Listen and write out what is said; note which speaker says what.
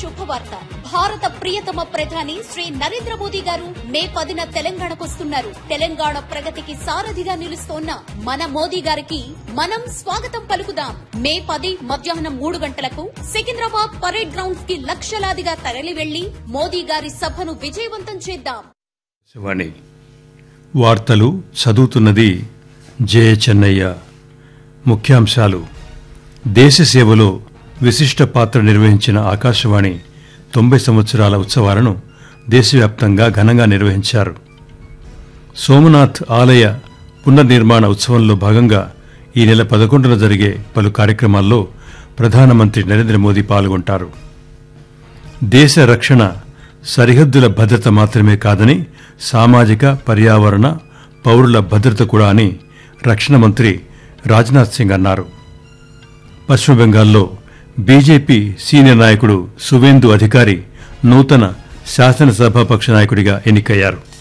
Speaker 1: శుభవార్త భారత ప్రియతమ ప్రధాని శ్రీ నరేంద్ర మోదీ గారు మే పదిన తెలంగాణకొస్తున్నారు తెలంగాణ ప్రగతికి సారథిగా నిలుస్తోన్న మన మోదీ గారికి మనం స్వాగతం పలుకుదాం మే పది మధ్యాహ్నం మూడు గంటలకు సికింద్రాబాద్ పరేడ్ గ్రౌండ్స్ కి లక్షలాదిగా తరలి వెళ్లి మోదీ గారి సభను విజయవంతం చేద్దాం
Speaker 2: శివాణి వార్తలు చదువుతున్నది జే చెన్నయ్య ముఖ్యాంశాలు దేశ సేవలో విశిష్ట పాత్ర నిర్వహించిన ఆకాశవాణి తొంభై సంవత్సరాల ఉత్సవాలను దేశవ్యాప్తంగా ఘనంగా నిర్వహించారు సోమనాథ్ ఆలయ పునర్నిర్మాణ ఉత్సవంలో భాగంగా ఈ నెల పదకొండున జరిగే పలు కార్యక్రమాల్లో ప్రధానమంత్రి నరేంద్ర మోదీ పాల్గొంటారు దేశ రక్షణ సరిహద్దుల భద్రత మాత్రమే కాదని సామాజిక పర్యావరణ పౌరుల భద్రత కూడా అని రక్షణ మంత్రి రాజ్నాథ్ సింగ్ అన్నారు పశ్చిమ బెంగాల్లో బీజేపీ సీనియర్ నాయకుడు సువేందు అధికారి నూతన శాసనసభాపక్ష నాయకుడిగా ఎన్నికయ్యారు